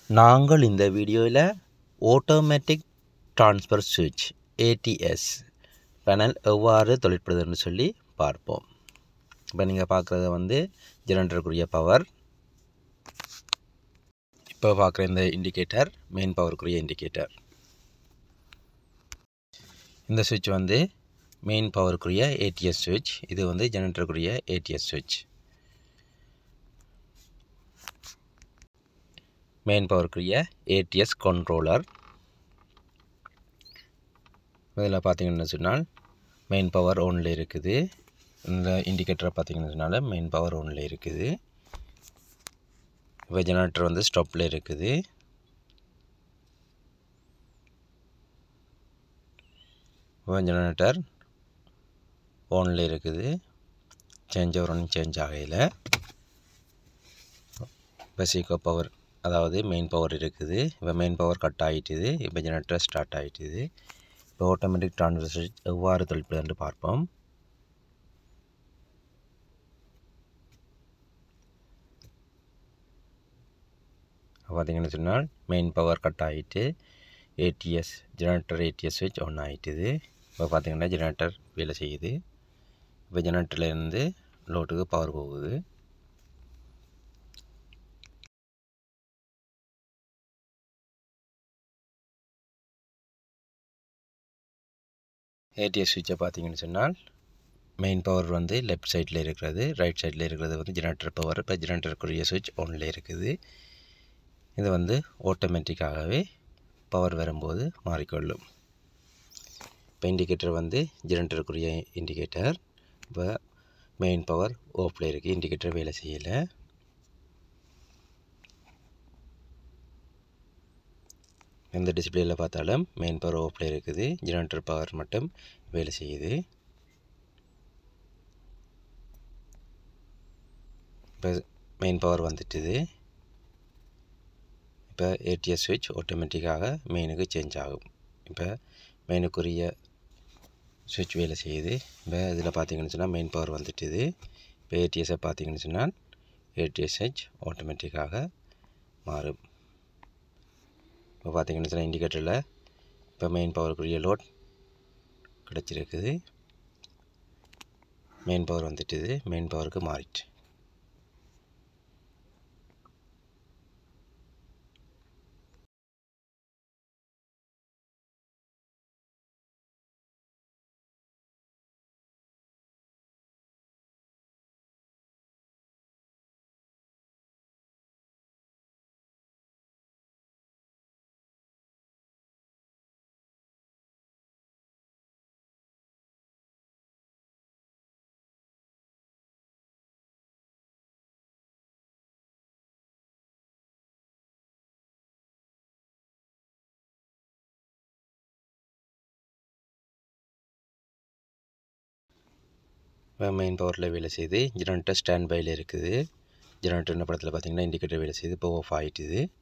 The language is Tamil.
நாங்கள் இந்த வீடியோவில் ஆட்டோமேட்டிக் ட்ரான்ஸ்ஃபர் சுவிட்ச் ஏடிஎஸ் பேனல் எவ்வாறு தொழிற்படுதுன்னு சொல்லி பார்ப்போம் இப்போ நீங்கள் பார்க்குறது வந்து ஜெனரேட்டருக்குரிய பவர் இப்போ பார்க்குற இந்த இண்டிகேட்டர் மெயின் பவருக்குரிய இண்டிகேட்டர் இந்த சுவிட்ச் வந்து மெயின் பவருக்குரிய ஏடிஎஸ் சுவிட்ச் இது வந்து ஜெனரேட்டருக்குரிய ஏடிஎஸ் சுவிட்ச் மெயின் பவருக்குரிய ஏடிஎஸ் கண்ட்ரோலர் இதில் பார்த்தீங்கன்னு சொன்னால் மெயின் பவர் ஒன்ல இருக்குது இந்த இண்டிகேட்டரை பார்த்தீங்கன்னு சொன்னால் மெயின் பவர் ஒன்ல இருக்குது இப்போ ஜெனரேட்டர் வந்து ஸ்டாப்பில் இருக்குது இப்போ ஜெனரேட்டர் ஓனில் இருக்குது சேஞ்ச் ஓவர் ஒன்றும் சேஞ்ச் ஆகையில் இப்போ சீக்கோ பவர் அதாவது மெயின் பவர் இருக்குது இப்போ மெயின் பவர் கட் ஆகிட்டுது இப்போ ஜெனரேட்டர் ஸ்டார்ட் ஆகிட்டுது இப்போ ஆட்டோமேட்டிக் ட்ரான்ஸ்ஃபர் எவ்வாறு தொழிற்பது என்று பார்ப்போம் பார்த்தீங்கன்னு சொன்னால் மெயின் பவர் கட் ஆகிட்டு ஏடிஎஸ் ஜெனரேட்டர் ஏடிஎஸ் ஸ்விட்ச் ஒன் ஆகிட்டுது இப்போ பார்த்தீங்கன்னா ஜெனரேட்டர் வேலை செய்யுது இப்போ ஜெனரேட்டர்லேருந்து லோட்டுக்கு பவர் போகுது ஏடிஎஸ் சுவிட்சை பார்த்தீங்கன்னு சொன்னால் மெயின் பவர் வந்து லெஃப்ட் சைடில் இருக்கிறது ரைட் சைடில் இருக்கிறது வந்து ஜெனரேட்டர் பவர் இப்போ ஜெனரேட்டருக்குரிய சுவிட்ச் ஒன்ல இருக்குது இது வந்து ஆட்டோமேட்டிக்காகவே பவர் வரும்போது மாறிக்கொள்ளும் இப்போ இண்டிகேட்டர் வந்து ஜெனரேட்டருக்குரிய இண்டிகேட்டர் இப்போ மெயின் பவர் ஓஃபில் இருக்குது இண்டிகேட்டர் வேலை செய்யலை எந்த டிஸ்பிளேயில் பார்த்தாலும் மெயின் பவர் ஓஃபில் இருக்குது ஜெனரேட்டர் பவர் மட்டும் வேலை செய்யுது இப்போ மெயின் பவர் வந்துட்டுது இப்போ ஏடிஎஸ் சுவிட்ச் ஆட்டோமேட்டிக்காக மெயினுக்கு சேஞ்ச் ஆகும் இப்போ மெயினுக்குரிய சுவிட்ச் வேலை செய்யுது இப்போ இதில் பார்த்தீங்கன்னு சொன்னால் மெயின் பவர் வந்துட்டுது இப்போ ஏடிஎஸ்ஸை பார்த்தீங்கன்னு சொன்னால் ஏடிஎஸ் சுவிட்ச் ஆட்டோமேட்டிக்காக மாறும் இப்போ பார்த்தீங்கன்னு சொன்னால் இண்டிகேட்டரில் இப்போ மெயின் பவருக்குரிய லோட் கிடச்சிருக்குது மெயின் பவர் வந்துட்டுது மெயின் பவருக்கு மாறிட்டு மெயின் பவரில் வேலை செய்யுது ஜெனரேட்டர் ஸ்டாண்ட் பையில் இருக்குது ஜெனரேட்டர் படத்தில் பார்த்தீங்கன்னா இண்டிகேட்டர் வேலை செய்யுது இப்போ ஆஃப் ஆகிட்டுது